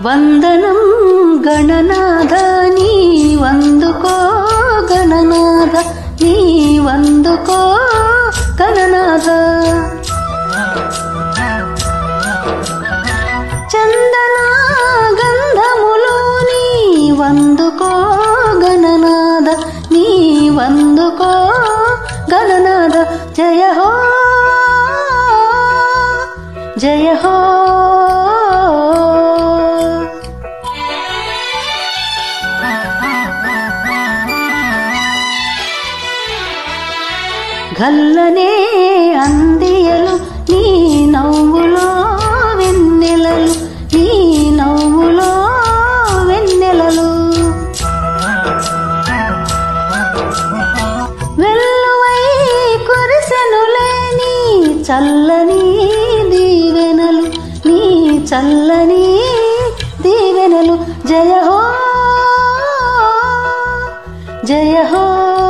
వందనం గణనాథ నీ వందుకో గణనాథ నీ వందుకో గణనాథ చందన గంధములో నీ వందుకో గణనాథ నీ వందుకో గణనాథ జయ హో జయ హో గల్లనే అందియలు నీ నవ్వులో వెన్నెలలు నీ నవ్వులో వెన్నెలలు వెల్లువై కురిసెనులే నీ చల్లని దీవెనలు నీ చల్లని దీవెనలు జయ హో జయ హో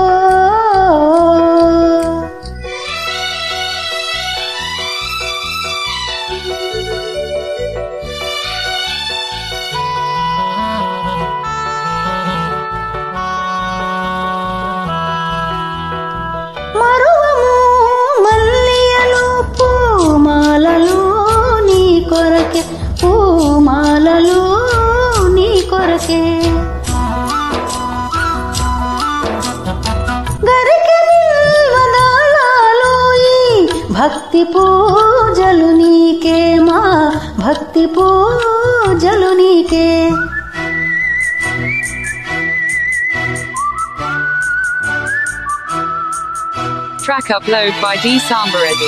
మరువము మల్లియలు పూమాలలు నీ కొరకే పూమాలలు నీ కొరకే గరికె బిల్వదళాలు ఈ భక్తి పూజలు నీకే మా భక్తి పూజలు నీకే Track upload by D Sambareddy.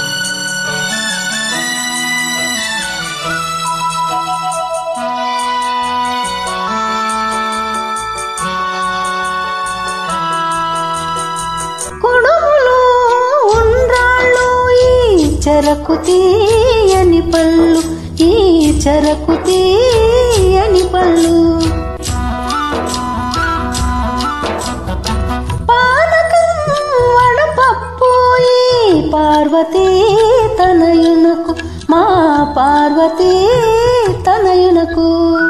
కొడుములు ఉండ్రాళ్ళు ఈ చెరకు తీయని పళ్ళు ఈ చెరకు తీయని పళ్ళు పానకం వడపప్పు ఈ పార్వతీ తనయునకు మా పార్వతీ తనయునకు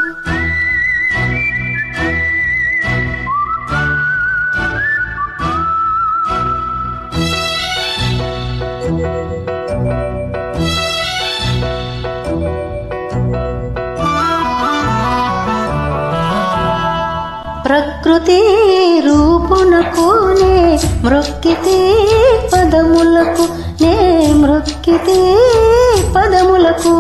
ప్రకృతి రూపునకు నే మృక్కితే పదములకు నే మృక్కితే పదములకు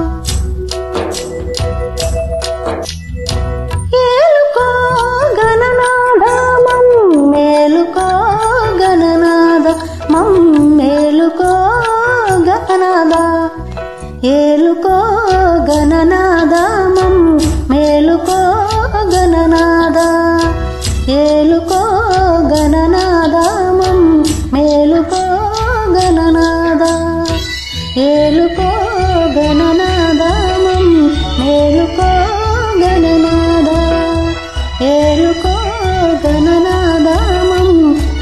ఏలుకో గణనాథ మం మేలుకో గణనాథ మం మేలుకో గణనాథ ఏలుకో గణనాథ మం మేలుకో గణనాథ ఏలుకో గణనాథ మం మేలుకో గణనాథ ఏలుకో గణనాథ మం మేలుకో గణనాథ ఏలుకో గణనాథ మం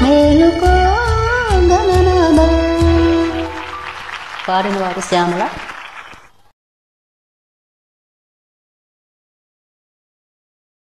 మేలుకో గణనాథ పాడిన వారు శ్యామల